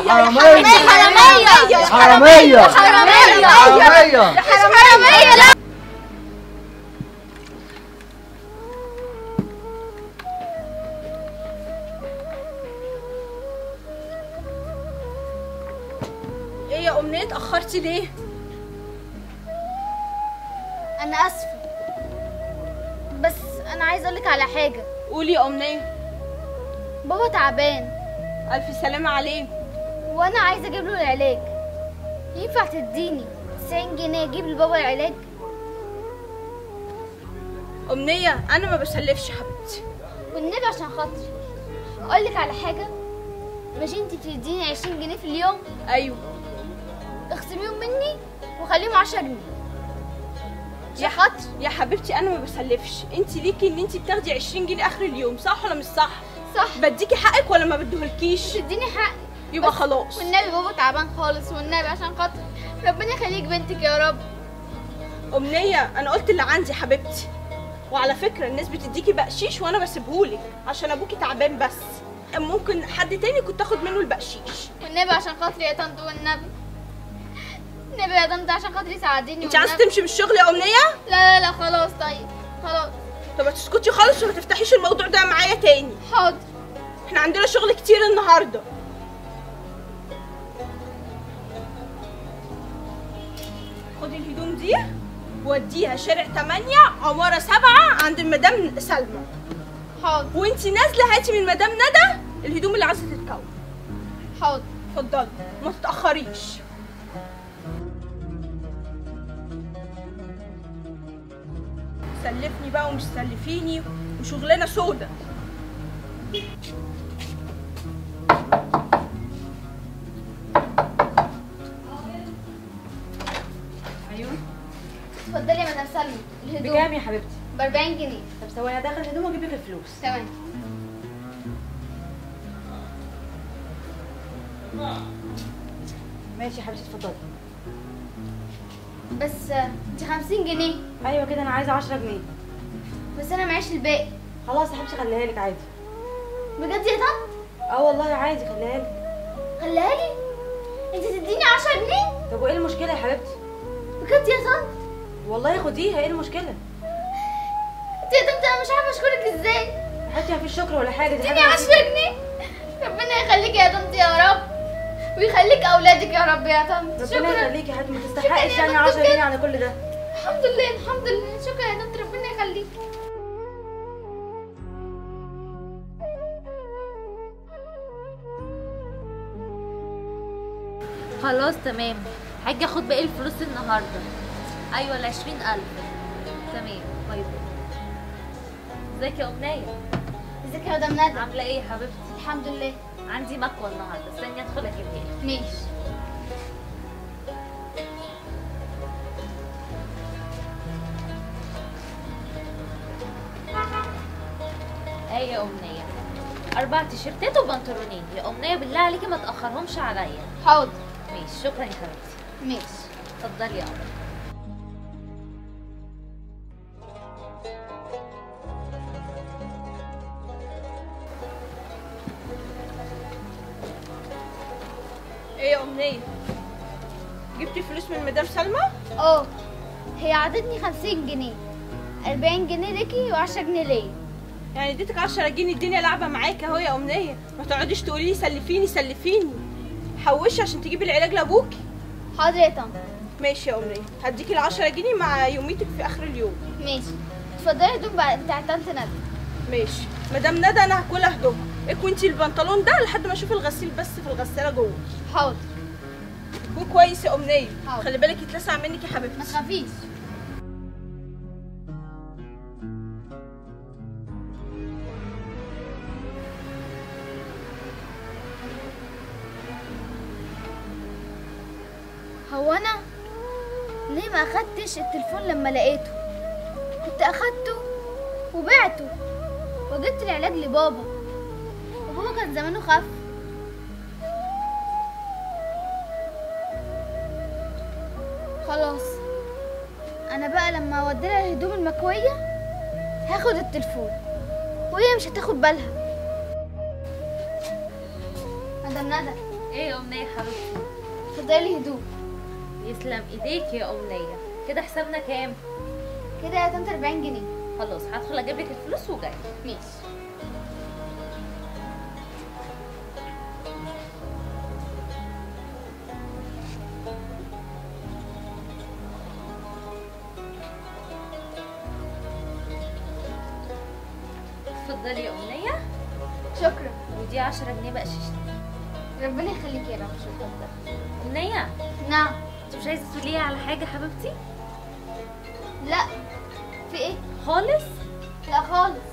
حرامية حرامية. حرامية حرامية حرامية حرامية حرامية لا ايه يا امنية اتأخرتي ليه؟ انا اسفه بس انا عايزه اقولك على حاجه قولي يا امنية بابا تعبان الف سلامة عليه وانا عايزه اجيب له العلاج ينفع تديني 90 جنيه اجيب لبابا العلاج امنية انا ما بسلفش حبيبتي والنبي عشان خاطري اقولك على حاجه مش انت بتديني 20 جنيه في اليوم ايوه اخصميهم مني وخليهم 10 جنيه يا خاطر يا حبيبتي انا ما بسلفش انت ليكي ان انت بتاخدي 20 جنيه اخر اليوم صح ولا مش صح صح بديكي حقك ولا ما بديهولكيش تديني حق يبقى بس خلاص والنبي بابا تعبان خالص والنبي عشان خاطر ربنا يخليك بنتك يا رب امنيه انا قلت اللي عندي حبيبتي وعلى فكره الناس بتديكي بقشيش وانا بسيبهولك عشان ابوكي تعبان بس ممكن حد تاني كنت اخد منه البقشيش والنبي عشان خاطري يا طنط والنبي النبي يا طنط عشان خاطري ساعديني انت عايزه والنبي. تمشي من الشغل يا امنيه لا لا لا خلاص طيب خلاص طب ما تسكتي خالص وما تفتحيش الموضوع ده معايا تاني حاضر احنا عندنا شغل كتير النهارده خدي الهدوم دي وديها شارع 8 عمارة 7 عند المدام سلمى حاضر وانتي نازلة هاتي من مدام ندى الهدوم اللي عايزة تتكون حاضر اتفضلي ما تتأخريش سلفني بقى ومش سلفيني وشغلانة سودة ايوه اتفضلي يا مدام سلمى بكام الهدوم يا حبيبتي ب 40 جنيه طب ثواني هدخل الهدوم واجيب لك الفلوس تمام ماشي يا حبيبتي اتفضلي بس آه، دي 50 جنيه ايوه كده انا عايزه 10 جنيه بس انا معيش الباقي خلاص يا حبيبتي خليها لك عادي بجد يا طنط اه والله عادي خليها لك خليها لي انت تديني 10 جنيه طب وايه المشكله يا حبيبتي بجد يا طنط والله خديها ايه المشكله انت يا طنط انا مش عارفه اشكرك ازاي يا حبيبتي مفيش شكر ولا حاجه دي اديني حاجه 10 بسيطة. جنيه ربنا يخليك يا طنط يا رب ويخليك اولادك يا رب يا طنط ربنا شكرا يخليكي يا حبيبتي ما شكراً تستحقش يا يعني طنط 10 بجد. جنيه على كل ده الحمد لله الحمد لله شكرا يا طنط ربنا يخليك خلاص تمام هاجي اخد باقي الفلوس النهارده ايوه ال 20000 تمام باي باي ازيك يا امنيه ازيك يا مدام ندى عامله ايه يا حبيبتي الحمد لله عندي مكوى النهارده استني ادخل اجيبها لك ماشي ايه يا امنيه اربع تيشيرتات وبنطلونين يا امنيه بالله عليكي ما تاخرهمش عليا حاضر ماشي شكرا يا حبيبتي ماشي اتفضلي يا قمر ايه يا امنيه جبتي فلوس من مدام سلمى اه هي عطتني 50 جنيه 40 جنيه ليكي و10 جنيه ليا يعني اديتك 10 جنيه الدنيا لعبه معاك اهو يا امنيه ما تقعديش تقولي لي سلفيني سلفيني حوشي عشان تجيبي العلاج لابوكي حاضر يا طنط ماشي يا امنيه هديكي ال 10 جنيه مع يوميتك في اخر اليوم ماشي اتفضلي هدوم بقى بتاع طنط ندى ماشي مدام ندى انا هاكلها هدومها اكوي البنطلون ده لحد ما اشوف الغسيل بس في الغساله جوه حاضر يكون كويس يا امنيه حاضر. خلي بالك يتلسع منك يا ما حبيبتي تخافيش هو انا ليه ما اخدتش التليفون لما لقيته كنت اخدته وبعته وجبت العلاج لبابا وبابا كان زمانه خف خلاص انا بقى لما اودي لها الهدوم المكويه هاخد التليفون وهي مش هتاخد بالها مدام ندى ايه يا امنيه حبيبتي اتفضلي هدوء يسلم ايديك يا امنيه كده حسابنا كام كده يا طنط 40 جنيه خلاص هدخل اجيب لك الفلوس وجاي ماشي اتفضلي يا امنيه شكرا ودي 10 جنيه بقشيش ربنا يخليك يا رب شكرا امنيه نعم انت مش عايزه تقولي لي على حاجه حبيبتي لا في ايه خالص لا خالص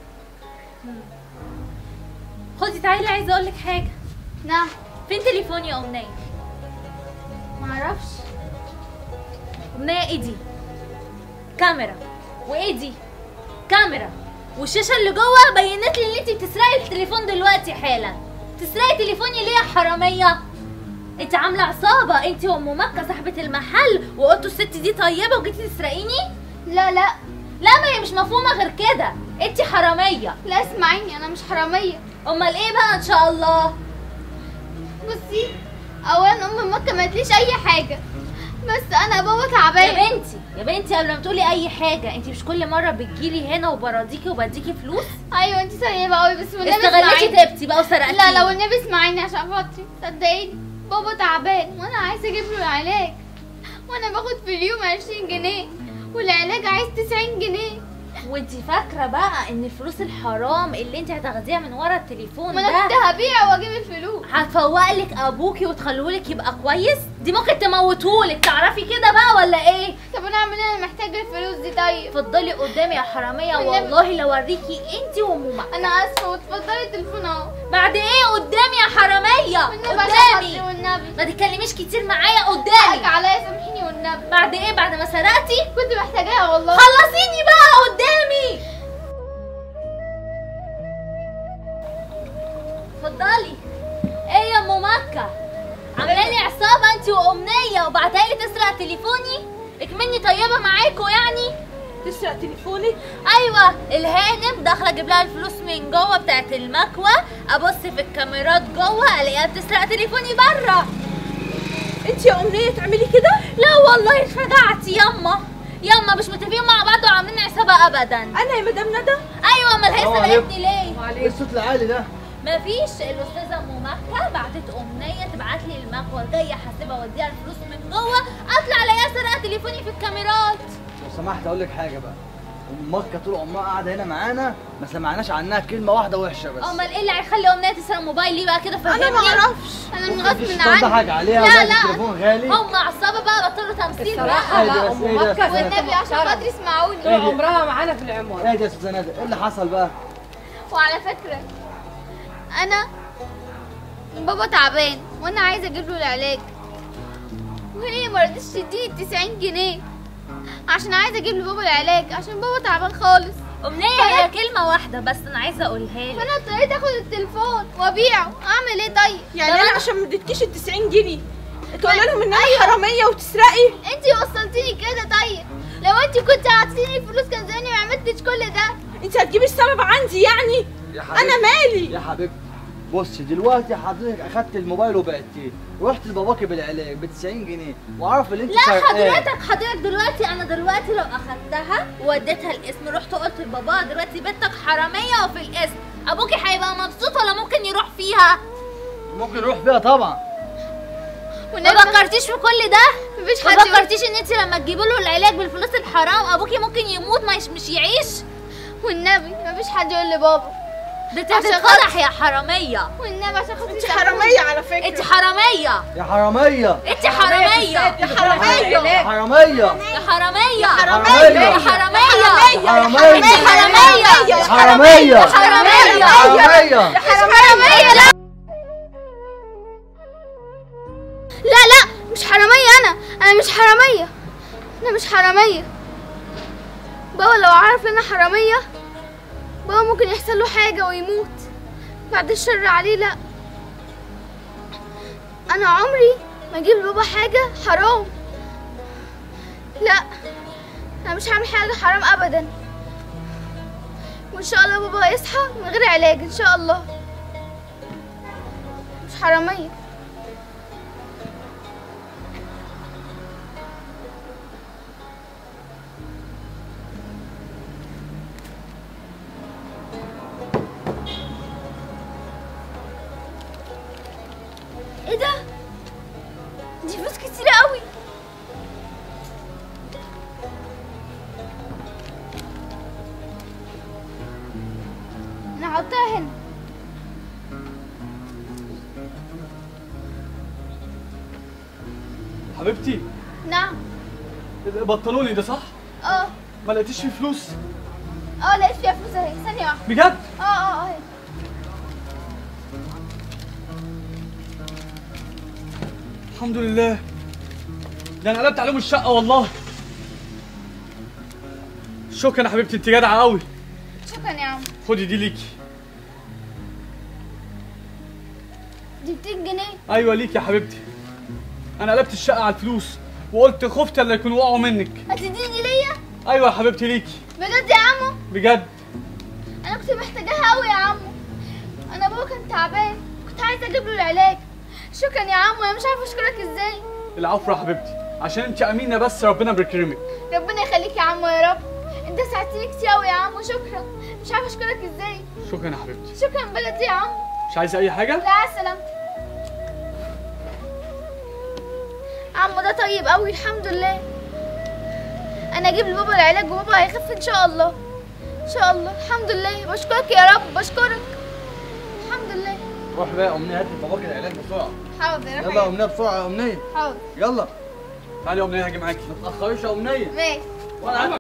خدي تعالي عايزه اقول لك حاجه نعم فين تليفوني يا امنيه معرفش امنيه ايه دي كاميرا وايه دي كاميرا والشاشه اللي جوه بينت لي ان انت بتسرقي التليفون دلوقتي حالا تسرقي تليفوني ليه يا حراميه انت عامله عصابه انت وام مكه صاحبه المحل وقلتوا الست دي طيبه وجيتي تسرقيني لا لا لا ما هي مش مفهومه غير كده انت حراميه لا اسمعيني انا مش حراميه امال ايه بقى ان شاء الله بصي اولا ام مكه ما قالتليش اي حاجه بس انا بابا يا تعبان بنتي يا بنتي قبل ما تقولي اي حاجه انت مش كل مره بتجيلي هنا وبراضيكي وبديكي فلوس ايوه انت طيبه قوي بس والنبي استغلتي اسمعيني. تبتي بقى وسرقتي لا لا والنبي اسمعيني عشان خاطري صدقيني بابا تعبان وانا عايزه اجيب له العلاج وانا باخد في اليوم 20 جنيه والعلاج عايز 90 جنيه وانت فاكره بقى ان الفلوس الحرام اللي انت هتاخديها من ورا التليفون ما انا كنت ده هبيع واجيب الفلوس هتفوق لك ابوكي وتخلولك يبقى كويس دي ممكن تموتهولك تعرفي كده بقى ولا ايه طب انا اعمل ايه انا محتاجه الفلوس دي طيب اتفضلي قدامي يا حراميه والنبي. والله لو اوريكي انت وامك انا اسفه واتفضلي التليفون اهو بعد ايه قدامي يا حراميه والنبي عشان خاطري قدامي والنبي ما تتكلميش كتير معايا حقك قدامي عليا سامحيني والنبي بعد ايه بعد ما سرقتي كنت محتاجاها والله خلصيني بقى قدامي اتفضلي ايه يا ام مكه عامله لي عصابه انت وامنيه وبعتها لي تسرق تليفوني اكمني طيبه معاكوا يعني تسرق تليفونك ايوه الهانم داخله اجيب لها الفلوس من جوه بتاعت المكوى ابص في الكاميرات جوه الاقيها بتسرق تليفوني بره انت يا امنيه تعملي كده لا والله اتفجعتي ياما ياما مش متفقين مع بعض وعاملين عصابه ابدا انا يا مدام ندى ايوه امال هي السلام عليكم. سرقتني ليه ايه الصوت العالي ده؟ مفيش الاستاذه ام مكه بعتت امنيه تبعت لي المكوى جايه حاسبه اوديها الفلوس من جوه اطلع الاقيها سرقه تليفوني في الكاميرات لو سمحت اقول لك حاجه بقى ام مكه طول عمرها قاعده هنا معانا ما سمعناش عنها كلمه واحده وحشه بس امال ايه اللي هيخلي امنيه تسرق موبايلي بقى كده فهمني انا ما اعرفش انا من مفيش غصب شيطان ضحك عني عليها لا، ولقت لا. التليفون غالي هم عصابه بقى بطلوا تمثيل بقى الصراحة اهدي لا بس، أم اهدي بس. مكة والنبي عشان خاطري اسمعوني طول عمرها معانا في العمارة ايه يا استاذه ندى ايه اللي حصل بقى؟ وعلى فكرة أنا بابا تعبان وأنا عايزة أجيب له العلاج وهي ما رضتش تديني التسعين جنيه عشان عايزة أجيب لبابا العلاج عشان بابا تعبان خالص امنيه هي كلمه واحده بس انا عايزه اقولها لك فأنا اضطريت آخد التليفون وأبيعه أعمل إيه طيب؟ يعني طب انا أنا- عشان ما اديتكيش ال 90 جنيه تقولي لهم ان انا حراميه وتسرقي أنتي وصلتيني كده طيب لو أنتي كنت عطيتيني الفلوس كان زماني ما عملتش كل ده انت هتجيبي السبب عندي يعني يا حبيبتي انا مالي يا حبيبتي بصي دلوقتي حضرتك اخدت الموبايل وبعتيه رحت لباباكي بالعلاج ب 90 جنيه وعرف اللي انت لا سرقاه. حضرتك حضرتك دلوقتي انا دلوقتي لو اخدتها ووديتها القسم رحت قلت لبابا دلوقتي بنتك حراميه وفي القسم ابوكي هيبقى مبسوط ولا ممكن يروح فيها ممكن نروح فيها طبعا ما والنبي فكرتيش في كل ده مفيش ما حد يقول- فكرتيش ان انت لما تجيبي له العلاج بالفلوس الحرام ابوكي ممكن يموت ما يش- مش يعيش والنبي مفيش حد يقول لبابا ده انت عشان هتتفضح يا حراميه والنبي عشان خاطري انت سامحوني. حراميه على فكره انت حراميه يا حراميه انت حراميه يا حراميه يا حراميه يا حراميه حرامية. يا حراميه حرامية. انت حراميه يا حراميه يا حراميه يا حراميه حرامية لا لا لا مش حرامية أنا أنا مش حرامية أنا مش حرامية بابا لو عارف إن أنا حرامية بابا ممكن يحصل له حاجة ويموت بعد الشر عليه لا أنا عمري ما أجيب لبابا حاجة حرام لا أنا مش هعمل حاجة حرام أبدا وإن شاء الله بابا يصحى من غير علاج إن شاء الله مش حرامية ايه ده دي فلوس كتيرة قوي نحطها هنا حبيبتي نعم بطلوني ده صح؟ اه ما لقيتيش فيه فلوس اه لقيت فيها فلوس اهي ثانية واحدة بجد؟ اه اه اهي الحمد لله ده انا قلبت عليهم الشقه والله شكرا يا حبيبتي انت جدعه قوي شكرا يا عم خدي دي ليكي دي 200 جنيه ايوه ليكي يا حبيبتي انا قلبت الشقه على الفلوس وقلت خفت اللي يكونوا وقعوا منك هتديني ليا ايوه يا حبيبتي ليكي بجد يا عمو بجد انا كنت محتاجاها قوي يا عمو انا بابا كان تعبان كنت عايزه اجيب له العلاج شكرا يا عمو انا مش عارفه اشكرك ازاي العفو يا حبيبتي عشان انت امينه بس ربنا بيكرمك ربنا يخليك يا عمو يا رب انت ساعدتني كتير قوي يا عمو شكرا مش عارفه اشكرك ازاي شكرا يا حبيبتي شكرا بجد يا عمو مش عايزه اي حاجه لا على السلامة عمو ده طيب قوي الحمد لله انا اجيب لبابا العلاج وبابا هيخف ان شاء الله ان شاء الله الحمد لله بشكرك يا رب بشكرك الحمد لله روح بقى يا امنيه هات لباباك العلاج بسرعه حاضر يا يلا يا امنيه بسرعه يا امنيه حاضر يلا تعالي يا امنيه هاجي معاكي ما تاخريش يا امنيه ماشي وانا